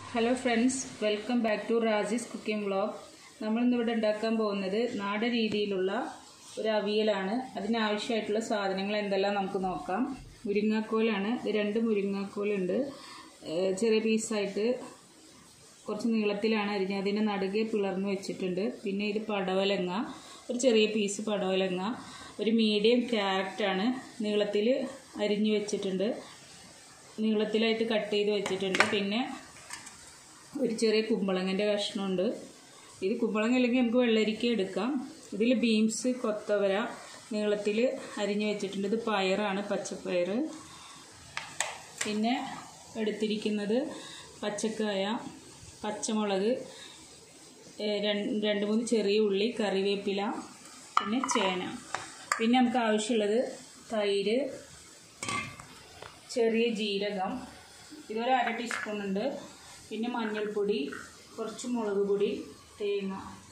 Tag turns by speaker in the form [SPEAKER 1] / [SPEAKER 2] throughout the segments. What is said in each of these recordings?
[SPEAKER 1] hello friends welcome back to Raji's cooking vlog നമ്മളിന്നിവിടെ ഉണ്ടാക്കാൻ പോകുന്നത് നാടൻ രീതിയിലുള്ള ഒരു അവിയലാണ് അതിനാവശ്യമായിട്ടുള്ള സാധനങ്ങൾ എന്തെല്ലാം നമുക്ക് നോക്കാം മുരിങ്ങാക്കോലാണ് ഇത് രണ്ട് മുരിങ്ങാക്കോലുണ്ട് ഏഹ് ചെറിയ പീസായിട്ട് കുറച്ച് നീളത്തിലാണ് അരിഞ്ഞത് അതിനെ നടുകെ പിളർന്ന് വെച്ചിട്ടുണ്ട് പിന്നെ ഇത് പടവലങ്ങ ഒരു ചെറിയ പീസ് പടവലങ്ങ ഒരു മീഡിയം ക്യാരറ്റാണ് നീളത്തിൽ അരിഞ്ഞു വെച്ചിട്ടുണ്ട് നീളത്തിലായിട്ട് കട്ട് ചെയ്ത് വെച്ചിട്ടുണ്ട് പിന്നെ ഒരു ചെറിയ കുമ്പളങ്ങൻ്റെ കഷ്ണമുണ്ട് ഇത് കുമ്പളങ്ങ അല്ലെങ്കിൽ നമുക്ക് വെള്ളരിക്ക എടുക്കാം ഇതിൽ ബീൻസ് കൊത്തവര നീളത്തിൽ അരിഞ്ഞു വെച്ചിട്ടുണ്ട് ഇത് പയറാണ് പച്ചപ്പയർ പിന്നെ എടുത്തിരിക്കുന്നത് പച്ചക്കായ പച്ചമുളക് ഏഹ് രണ്ട് രണ്ട് മൂന്ന് ചെറിയ ഉള്ളി കറിവേപ്പില പിന്നെ ചേന പിന്നെ നമുക്ക് ആവശ്യമുള്ളത് തൈര് ചെറിയ ജീരകം ഇതൊരു അര ടീസ്പൂൺ ഉണ്ട് പിന്നെ മഞ്ഞൾപ്പൊടി കുറച്ച് മുളക് പൊടി തേങ്ങ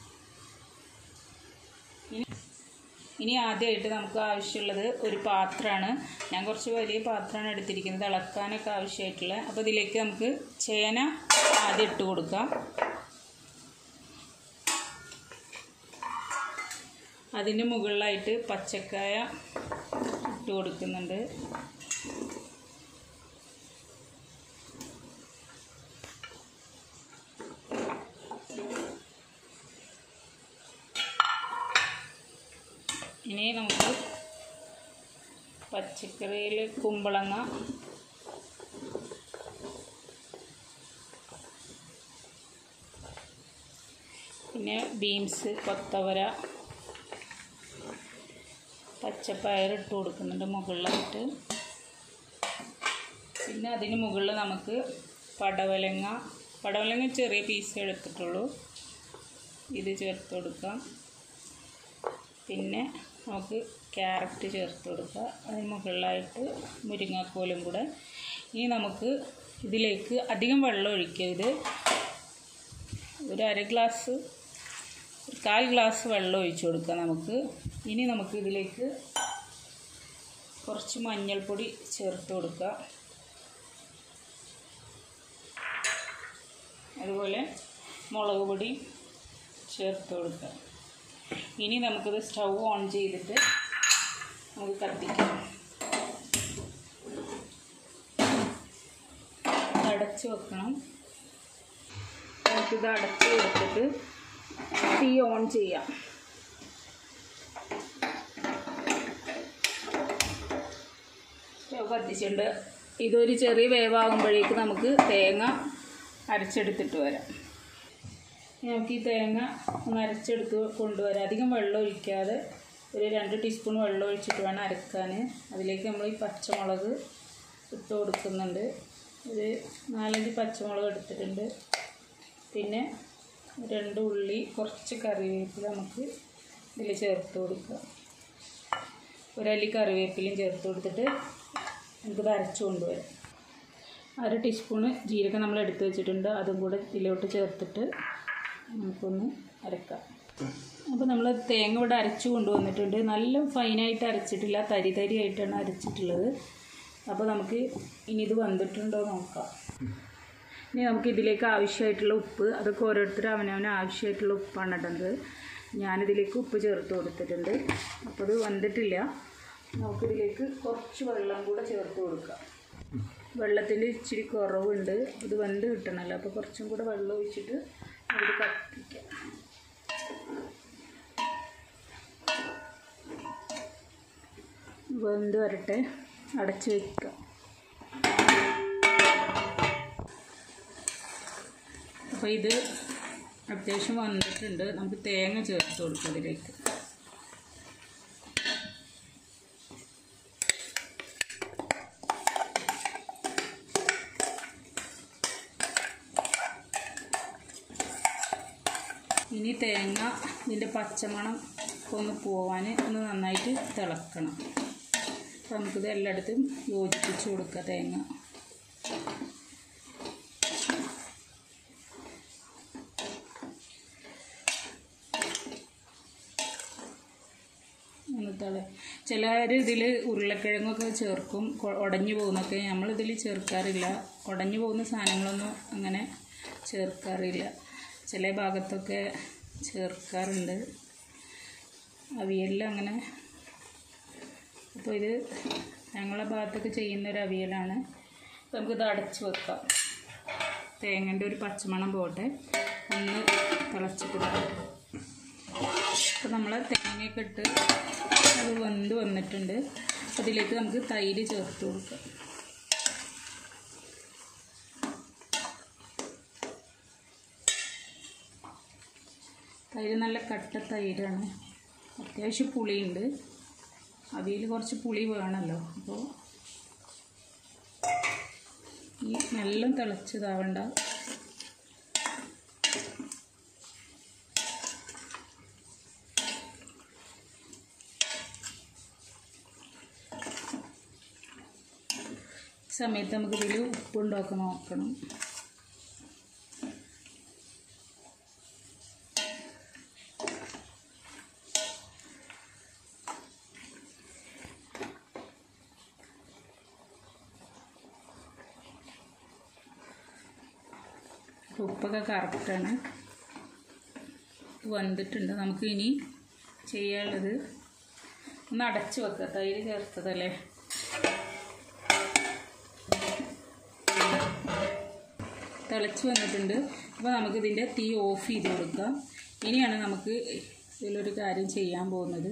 [SPEAKER 1] ഇനി ഇനി ആദ്യമായിട്ട് നമുക്ക് ആവശ്യമുള്ളത് ഒരു പാത്രമാണ് ഞാൻ കുറച്ച് വലിയ പാത്രമാണ് എടുത്തിരിക്കുന്നത് ഇളക്കാനൊക്കെ ആവശ്യമായിട്ടുള്ള അപ്പോൾ ഇതിലേക്ക് നമുക്ക് ചേന ആദ്യം ഇട്ട് കൊടുക്കാം അതിൻ്റെ മുകളിലായിട്ട് പച്ചക്കായ ഇട്ട് കൊടുക്കുന്നുണ്ട് ഇനി നമുക്ക് പച്ചക്കറിയിൽ കുമ്പളങ്ങ പിന്നെ ബീൻസ് കൊത്തവര പച്ചപ്പയർ ഇട്ട് കൊടുക്കുന്നുണ്ട് മുകളിലായിട്ട് പിന്നെ അതിന് മുകളിൽ നമുക്ക് പടവലങ്ങ പടവലങ്ങ ചെറിയ പീസ് എടുത്തിട്ടുള്ളൂ ഇത് ചേർത്ത് കൊടുക്കാം പിന്നെ നമുക്ക് ക്യാരറ്റ് ചേർത്ത് കൊടുക്കുക അതിന് മുകളിലായിട്ട് മുരിങ്ങാക്കോലും കൂടെ ഇനി നമുക്ക് ഇതിലേക്ക് അധികം വെള്ളം ഒഴിക്കരുത് ഒരു അര ഗ്ലാസ് ഒരു കാൽ ഗ്ലാസ് വെള്ളം ഒഴിച്ചു കൊടുക്കുക നമുക്ക് ഇനി നമുക്ക് ഇതിലേക്ക് കുറച്ച് മഞ്ഞൾപ്പൊടി ചേർത്ത് കൊടുക്കുക അതുപോലെ മുളക് പൊടി ചേർത്ത് കൊടുക്കുക ഇനി നമുക്കിത് സ്റ്റൗ ഓൺ ചെയ്തിട്ട് നമുക്ക് കത്തിക്കാം അടച്ച് വെക്കണം നമുക്കിത് അടച്ച് കൊടുത്തിട്ട് തീ ഓൺ ചെയ്യാം സ്റ്റൗ കത്തിച്ചിട്ടുണ്ട് ഇതൊരു ചെറിയ വേവാകുമ്പോഴേക്ക് നമുക്ക് തേങ്ങ അരച്ചെടുത്തിട്ട് വരാം നമുക്ക് ഈ തേങ്ങ ഒന്ന് അരച്ചെടുത്ത് കൊണ്ടുവരാം അധികം വെള്ളം ഒഴിക്കാതെ ഒരു രണ്ട് ടീസ്പൂൺ വെള്ളം ഒഴിച്ചിട്ട് വേണം അരക്കാൻ അതിലേക്ക് നമ്മൾ ഈ പച്ചമുളക് ഇട്ട് കൊടുക്കുന്നുണ്ട് ഒരു നാലഞ്ച് പച്ചമുളക് എടുത്തിട്ടുണ്ട് പിന്നെ രണ്ട് ഉള്ളി കുറച്ച് കറിവേപ്പില നമുക്ക് ഇതിൽ ചേർത്ത് കൊടുക്കുക ഒരല്ലി കറിവേപ്പിലയും ചേർത്ത് കൊടുത്തിട്ട് നമുക്കിത് അരച്ചു കൊണ്ടുവരാം അര ടീസ്പൂണ് ജീരകം നമ്മൾ എടുത്ത് വെച്ചിട്ടുണ്ട് അതും കൂടെ ഇതിലോട്ട് ചേർത്തിട്ട് നമുക്കൊന്ന് അരക്കാം അപ്പോൾ നമ്മൾ തേങ്ങ ഇവിടെ അരച്ച് കൊണ്ടുവന്നിട്ടുണ്ട് നല്ല ഫൈനായിട്ട് അരച്ചിട്ടില്ല തരി തരി ആയിട്ടാണ് അരച്ചിട്ടുള്ളത് അപ്പോൾ നമുക്ക് ഇനി ഇത് വന്നിട്ടുണ്ടോ നോക്കാം ഇനി നമുക്ക് ഇതിലേക്ക് ആവശ്യമായിട്ടുള്ള ഉപ്പ് അതൊക്കെ ഓരോരുത്തരും അവനവന് ആവശ്യമായിട്ടുള്ള ഉപ്പാണ് ഇടുന്നത് ഞാനിതിലേക്ക് ഉപ്പ് ചേർത്ത് കൊടുത്തിട്ടുണ്ട് അപ്പോൾ ഇത് വന്നിട്ടില്ല നമുക്കിതിലേക്ക് കുറച്ച് വെള്ളം കൂടെ ചേർത്ത് കൊടുക്കാം വെള്ളത്തിൻ്റെ ഇച്ചിരി കുറവുണ്ട് ഇത് വെന്ത് കിട്ടണമല്ലോ അപ്പോൾ കുറച്ചും കൂടെ വെള്ളം ഒഴിച്ചിട്ട് ഇത് കത്തിക്കാം വെന്ത് വരട്ടെ അടച്ച് വയ്ക്കുക അപ്പോൾ ഇത് അത്യാവശ്യം വന്നിട്ടുണ്ട് നമുക്ക് തേങ്ങ ചേർത്ത് കൊടുക്കാം ഇതിലേക്ക് ഇനി തേങ്ങ ഇതിൻ്റെ പച്ചമണം ഒന്ന് പോവാൻ ഒന്ന് നന്നായിട്ട് തിളക്കണം അപ്പോൾ നമുക്കിത് എല്ലായിടത്തും യോജിപ്പിച്ച് കൊടുക്കുക തേങ്ങ ഒന്ന് തിള ചിലർ ഇതിൽ ഉരുളക്കിഴങ്ങൊക്കെ ചേർക്കും കൊ- ഉടഞ്ഞു പോകുന്നൊക്കെ നമ്മളിതിൽ ചേർക്കാറില്ല ഉടഞ്ഞു പോകുന്ന സാധനങ്ങളൊന്നും അങ്ങനെ ചേർക്കാറില്ല ചില ഭാഗത്തൊക്കെ ചേർക്കാറുണ്ട് അവിയലിൽ അങ്ങനെ അപ്പോൾ ഇത് ഞങ്ങളുടെ ഭാഗത്തൊക്കെ ചെയ്യുന്ന ഒരു അവിയലാണ് അപ്പോൾ നമുക്കിത് അടച്ച് വെക്കാം തേങ്ങൻ്റെ ഒരു പച്ചമണം പോട്ടെ ഒന്ന് തിളച്ചിട്ട് അപ്പോൾ നമ്മൾ തേങ്ങയൊക്കെ ഇട്ട് അത് വെന്ത് വന്നിട്ടുണ്ട് അതിലേക്ക് നമുക്ക് തൈര് ചേർത്ത് കൊടുക്കാം തൈര് നല്ല കട്ട തൈരാണ് അത്യാവശ്യം പുളിയുണ്ട് അവിയൽ കുറച്ച് പുളി വേണമല്ലോ അപ്പോൾ ഈ നല്ല തിളച്ചതാവണ്ട ഈ സമയത്ത് നമുക്ക് ഇതിൽ ഉപ്പുണ്ടോക്കെ നോക്കണം ഉപ്പൊക്കെ കറക്റ്റാണ് വന്നിട്ടുണ്ട് നമുക്ക് ഇനി ചെയ്യാനുള്ളത് ഒന്ന് അടച്ച് വെക്കുക തൈര് ചേർത്തതല്ലേ തിളച്ച് വന്നിട്ടുണ്ട് അപ്പോൾ നമുക്കിതിൻ്റെ തീ ഓഫ് ചെയ്ത് കൊടുക്കാം ഇനിയാണ് നമുക്ക് ഇതിലൊരു കാര്യം ചെയ്യാൻ പോകുന്നത്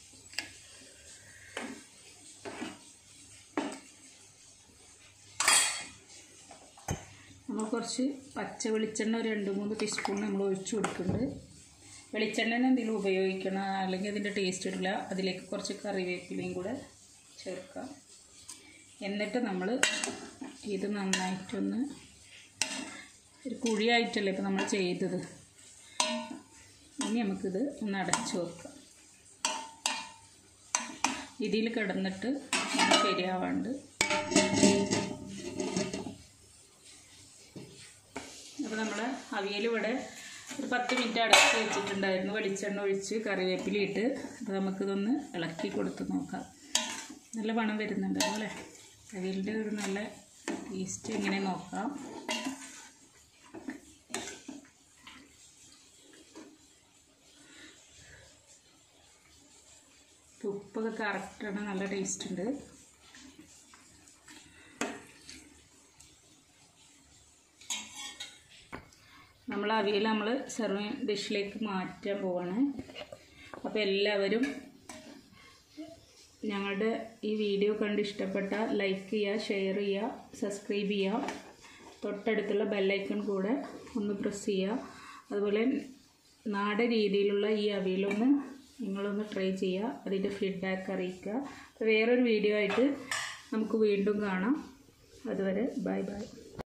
[SPEAKER 1] നമ്മൾ കുറച്ച് പച്ച വെളിച്ചെണ്ണ ഒരു രണ്ട് മൂന്ന് ടീസ്പൂൺ നമ്മൾ ഒഴിച്ചു കൊടുക്കുന്നുണ്ട് വെളിച്ചെണ്ണ എന്തെങ്കിലും ഉപയോഗിക്കണം അല്ലെങ്കിൽ അതിൻ്റെ ടേസ്റ്റ് ഇടില്ല അതിലേക്ക് കുറച്ച് കറിവേപ്പിലയും കൂടെ ചേർക്കാം എന്നിട്ട് നമ്മൾ ഇത് നന്നായിട്ടൊന്ന് ഒരു കുഴിയായിട്ടല്ലേ ഇപ്പം നമ്മൾ ചെയ്തത് ഇനി നമുക്കിത് ഒന്ന് അടച്ചു വെക്കാം ഇതിൽ കിടന്നിട്ട് ശരിയാവാണ്ട് അപ്പോൾ നമ്മൾ അവിയൽ ഇവിടെ ഒരു പത്ത് മിനിറ്റ് അടച്ച് വെച്ചിട്ടുണ്ടായിരുന്നു വെളിച്ചെണ്ണ ഒഴിച്ച് കറിവേപ്പില ഇട്ട് അപ്പോൾ നമുക്കിതൊന്ന് ഇളക്കി കൊടുത്ത് നോക്കാം നല്ല മണം വരുന്നുണ്ടല്ലോ അല്ലേ അവിയലിൻ്റെ ഒരു നല്ല ടേസ്റ്റ് എങ്ങനെ നോക്കാം ഉപ്പൊക്കെ കറക്റ്റാണ് നല്ല ടേസ്റ്റ് ഉണ്ട് നമ്മൾ അവിയൽ നമ്മൾ സെർവിങ് ഡിഷിലേക്ക് മാറ്റാൻ പോവാണ് അപ്പോൾ എല്ലാവരും ഞങ്ങളുടെ ഈ വീഡിയോ കണ്ട് ഇഷ്ടപ്പെട്ട ലൈക്ക് ചെയ്യുക ഷെയർ ചെയ്യുക സബ്സ്ക്രൈബ് ചെയ്യുക തൊട്ടടുത്തുള്ള ബെല്ലൈക്കൺ കൂടെ ഒന്ന് പ്രസ് ചെയ്യുക അതുപോലെ നാടൻ രീതിയിലുള്ള ഈ അവിയലൊന്ന് നിങ്ങളൊന്ന് ട്രൈ ചെയ്യുക അതിൻ്റെ ഫീഡ്ബാക്ക് അറിയിക്കുക അപ്പോൾ വേറൊരു വീഡിയോ ആയിട്ട് നമുക്ക് വീണ്ടും കാണാം അതുവരെ ബൈ ബൈ